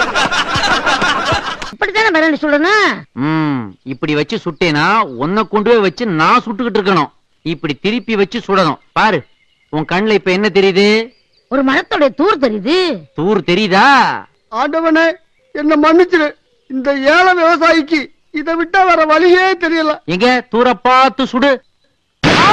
இப்படித்தானே மிரண்டி சொல்லணும் ம் இப்படி வச்சு சுட்டேனா உன்னை கொண்டு போய் வச்சு நான் சுட்டுக்கிட்டு இருக்கணும் இப்படி திருப்பி வச்சு சுடணும் பாரு உன் கண்ணுல இப்ப என்ன தெரியுது ஒரு மரத்தோட தூர் தெரியுது தூர் தெரியுதா ஆண்டவனே என்ன மன்னிச்சிரு இந்த ஏழை விவசாயிக்கு இதை விட்டா வேற வழியே தெரியல எங்க தூர பார்த்து சுடு ஆ!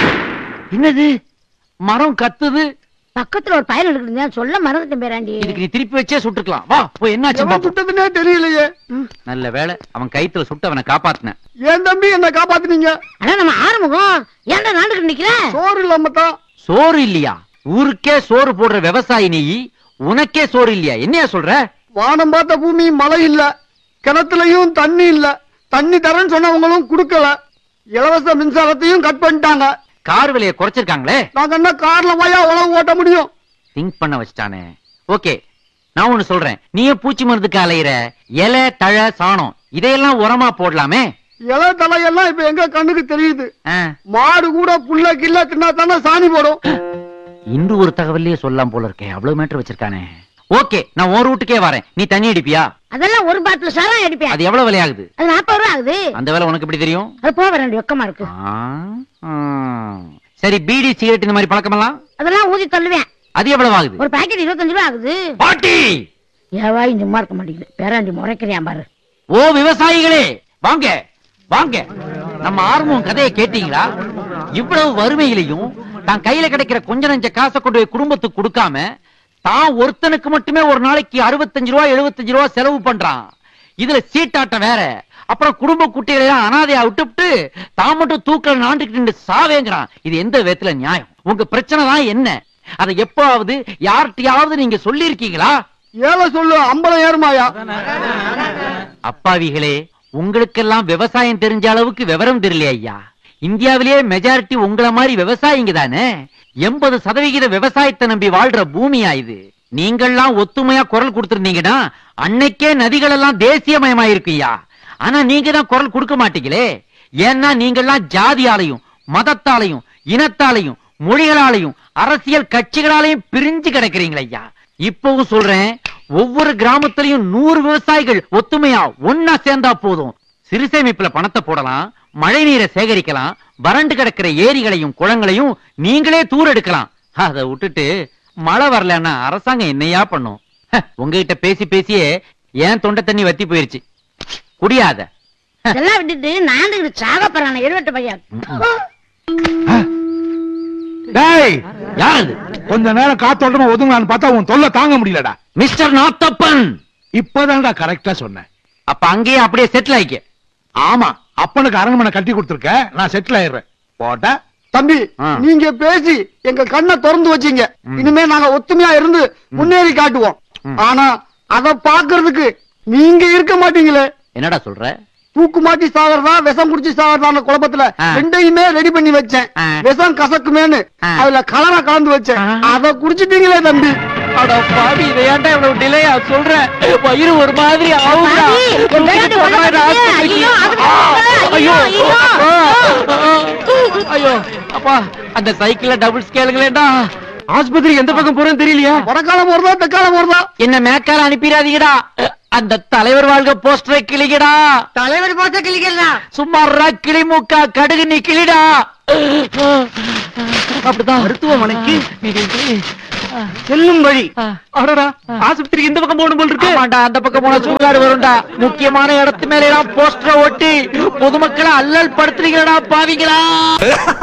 என்னது மரம் கத்துது பக்கத்துல ஒரு பயல் இருக்குதுன்னு சொல்ல மறந்துட்டேன் பேராண்டி இதுக்கு நீ திருப்பி வச்சே சுட்டுக்கலாம் வா போய் என்னாச்சு எவன் பாப்போம். சுட்டதுன்னே தெரியலையே ம். நல்ல வேளை அவன் கைத்துல சுட்டு அவனை காப்பாத்தின ஏன் தம்பி என்ன காப்பாத்துனீங்க ஆனா நம்ம ஆறுமுகம் ஏன்டா நாண்டுகிட்டு நிக்கிற சோறு இல்லாம தான் சோறு இல்லையா ஊருக்கே சோறு போடுற விவசாயி நீ உனக்கே சோறு இல்லையா என்னையா சொல்ற வானம் பார்த்த பூமி மழை இல்ல கிணத்துலயும் தண்ணி இல்ல தண்ணி தரேன்னு சொன்னவங்களும் கொடுக்கல இலவச மின்சாரத்தையும் கட் பண்ணிட்டாங்க கார் விலையை குறைச்சிருக்காங்களே நாங்க என்ன கார்ல போயா உழவு ஓட்ட முடியும் திங்க் பண்ண வச்சுட்டானே ஓகே நான் ஒண்ணு சொல்றேன் நீயே பூச்சி மருந்துக்கு அலையிற இலை தழை சாணம் இதையெல்லாம் உரமா போடலாமே இலை தலையெல்லாம் இப்ப எங்க கண்ணுக்கு தெரியுது ஆ, மாடு கூட புல்ல கில்ல தின்னா தானே சாணி போடும் இன்று ஒரு தகவலையே சொல்லலாம் போல இருக்கே அவ்வளவு மீட்டர் வச்சிருக்கானே ஓகே நான் ஒரு ரூட்டுக்கே வரேன் நீ தண்ணி அடிப்பியா அதெல்லாம் ஒரு பாட்டில் சாரம் அடிப்பேன் அது எவ்வளவு விலையாகுது அது நாற்பது ரூபா ஆகுது அந்த வேலை உனக்கு எப்படி தெரியும் அது போக வேண்டிய வெக்கமா இருக்கு ஆ, ஆ. சரி பீடி சிகரெட் இந்த மாதிரி பழக்கமெல்லாம் அதெல்லாம் ஊதி தள்ளுவேன் அது எவ்வளவு ஆகுது ஒரு பாக்கெட் இருபத்தஞ்சு ரூபா ஆகுது பாட்டி ஏவாய் சும்மா இருக்க மாட்டேங்குது பேராண்டி முறைக்கிறியான் பாரு ஓ விவசாயிகளே வாங்க வாங்க நம்ம ஆர்வம் கதையை கேட்டீங்களா இவ்வளவு வறுமையிலையும் தான் கையில கிடைக்கிற கொஞ்ச நஞ்ச காசை கொண்டு போய் குடும்பத்துக்கு கொடுக்காம தான் ஒருத்தனுக்கு மட்டுமே ஒரு நாளைக்கு அறுபத்தஞ்சு ரூபா எழுபத்தஞ்சு ரூபா செலவு பண்றான் இதுல சீட்டாட்டம் வேற அப்புறம் குடும்ப குட்டிகளை எல்லாம் அனாதையா விட்டுவிட்டு தான் மட்டும் தூக்கல நாண்டுகிட்டு நின்னு சாவேங்கிறான் இது எந்த விதத்துல நியாயம் உங்க பிரச்சனை தான் என்ன அதை எப்பவாவது யார்கிட்டயாவது நீங்க சொல்லியிருக்கீங்களா ஏழை சொல்லு அம்பலம் ஏறுமாயா அப்பாவிகளே உங்களுக்கெல்லாம் விவசாயம் தெரிஞ்ச அளவுக்கு விவரம் தெரியல ஐயா இந்தியாவிலேயே மெஜாரிட்டி உங்கள மாதிரி விவசாயிங்க தானே எண்பது சதவிகித விவசாயத்தை நம்பி வாழ்ற பூமியா இது நீங்கள்லாம் ஒத்துமையா குரல் கொடுத்திருந்தீங்கன்னா அன்னைக்கே நதிகள் எல்லாம் தேசியமயமாயிருக்குய்யா ஆனா நீங்க தான் குரல் கொடுக்க மாட்டீங்களே ஏன்னா நீங்கள்லாம் ஜாதியாலையும் மதத்தாலையும் இனத்தாலையும் மொழிகளாலையும் அரசியல் கட்சிகளாலையும் பிரிஞ்சு கிடக்குறீங்களே ஐயா இப்பவும் சொல்றேன் ஒவ்வொரு கிராமத்திலையும் நூறு விவசாயிகள் ஒத்துமையா ஒன்னா சேர்ந்தா போதும் சிறுசேமிப்புல பணத்தை போடலாம் மழை நீரை சேகரிக்கலாம் வறண்டு கிடக்கிற ஏரிகளையும் குளங்களையும் நீங்களே தூர் எடுக்கலாம் அதை விட்டுட்டு மழை வரலன்னா அரசாங்கம் என்னையா பண்ணும் ஹ, உங்ககிட்ட பேசி பேசியே ஏன் தொண்டை தண்ணி வத்தி போயிருச்சு குடியாத இதெல்லாம் விட்டுட்டு நாண்டுகிட்டு சாக போறான எழுவட்டு பையன் டேய் யார் அது கொஞ்ச நேரம் காத்தோட்டமா ஒதுங்கலான்னு பார்த்தா உன் தொல்லை தாங்க முடியலடா மிஸ்டர் நாத்தப்பன் இப்பதான்டா கரெக்டா சொன்னேன் அப்ப அங்கேயே அப்படியே செட்டில் ஆயிக்க ஆமா அப்பனுக்கு அரண்மனை கட்டி கொடுத்துருக்க நான் செட்டில் ஆயிடுறேன் போட்டா தம்பி ஆ. நீங்க பேசி எங்க கண்ணை திறந்து வச்சீங்க இனிமே நாங்க ஒத்துமையா இருந்து முன்னேறி காட்டுவோம் ம். ஆனா அத பாக்குறதுக்கு நீங்க இருக்க மாட்டீங்களே என்னடா சொல்ற தூக்கு மாட்டி சாகிறதா விஷம் குடிச்சு சாகிறதா குழப்பத்துல ஆ. ரெண்டையுமே ரெடி பண்ணி வச்சேன் ஆ. விஷம் கசக்குமேன்னு ஆ. அதுல கலரா கலந்து வச்சேன் ஆ. அத குடிச்சிட்டீங்களே தம்பி அட பாவி இதை ஏன்டா இவ்வளவு டிலேயா சொல்ற வயிறு ஒரு மாதிரி ஆகும்டா. பாவி, என் பேராண்டி உள்ள ஆஸ்பத்திரிக்கு. ஐயோ, அதுக்கு ஆ, ஐயோ ஐயோ, ஐயோ அப்பா அந்த சைக்கிள்ல டபுள் ஸ்கேலுங்களேடா ஆஸ்பத்திரி எந்த பக்கம் போறேன்னு தெரியலையா வடக்காலம் போறதா தெக்காலம் போறதா என்ன மேக்கால அனுப்பிடாதீங்கடா அந்த தலைவர் வாழ்க போஸ்டரை கிளிக்கடா தலைவர் போட்ட கிளிக்கலாம் சும்மா கிளி மூக்கா கடுகு நீ கிளிடா அப்படிதான் மருத்துவமனைக்கு செல்லும் வழி அடடா ஆஸ்பத்திரிக்கு இந்த பக்கம் போகணும் போல் இருக்கு ஆமாண்டா அந்த பக்கம் போனா சுகாடு வரும்டா முக்கியமான இடத்து மேல எல்லாம் போஸ்டரை ஒட்டி பொதுமக்களை அல்லல் படுத்துறீங்களா பாவிங்களா